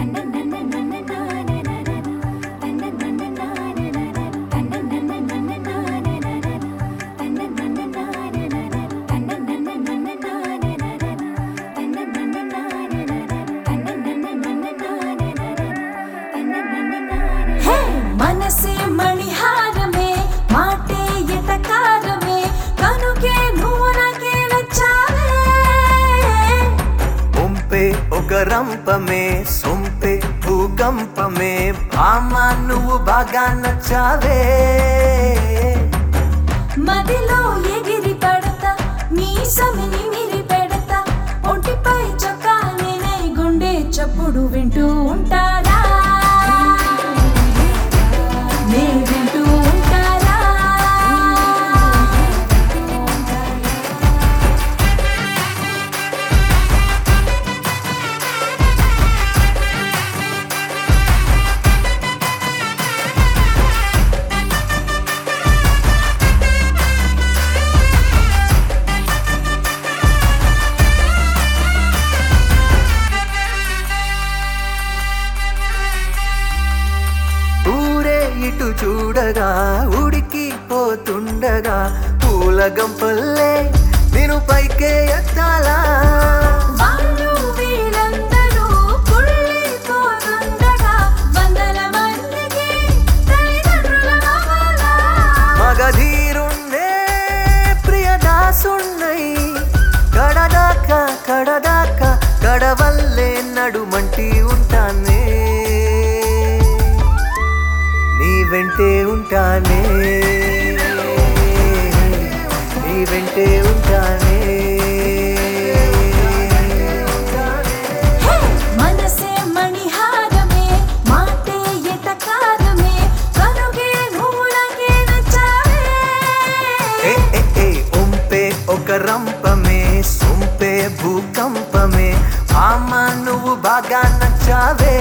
హే మనసే మణిహారమే మాటే ఎటకారమే కనుకే నువ్వు నాకే నచ్చావే ఉంపే ఒక రంపమే సొంపే భూకంపమే భామ నువ్వు బాగా నచ్చావే మదిలో ఎగిరి పడతా మీ సమిని మిరి పెడతా ఒంటిపై చొక్కా నేనే గుండె చప్పుడు వింటూ ఉంటారా నే వింటూ ఉంటారా ఊరే ఇటు చూడగా ఉడికి పోతుండగా పూల గంపల్లే నేను పైకే ఎత్తాలా వాళ్ళు వీళ్ళందరూ కుళ్ళిపోతుండగా వందల మందికి తల్లిదండ్రుల అవ్వాలా? మగధీరుణ్ణే ప్రియదాసున్నై కడదాకా కడదాకా కడవల్లే నడుమంటి ఉంటానే నీ వెంటే ఉంటానే నీ వెంటే ఉంటానే హే! మనసే మణిహారమే మాటే ఎటకారమే కనుగే నువ్వు నాకే నచ్చావే ఏ ఏ ఏ ఉంపే ఒక రంపమే సొంపే భూకంపమే ఆమ నువ్వు బాగా నచ్చావే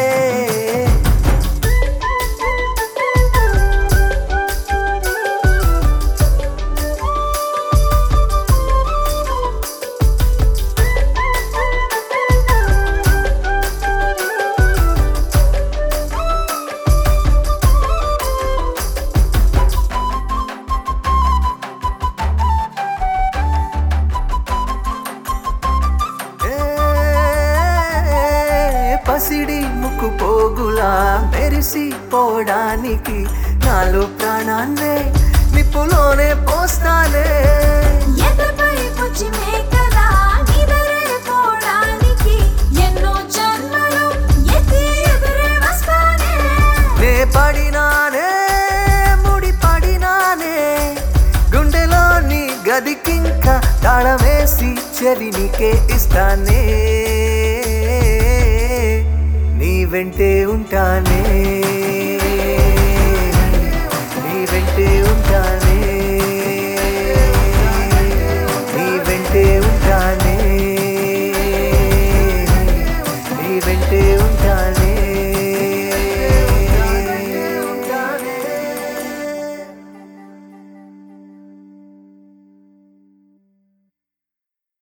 ఏ పసిడి ముక్కు పోగులా మెరిసిపోవడానికి నాలో ప్రాణాన్నే నిప్పులోనే పోస్తానే ఎదపై పుచ్చి మేకలా నిదరేపోవడానికి ఎన్నో జన్మలు ఎత్తి ఎదురే వస్తానే నే పడినానే ముడి పడినానే గుండెలోని గదికింక తాళమేసి చెలినికే ఇస్తానే నీ వెంటే ఉంటానే నీ వెంటే ఉంటానే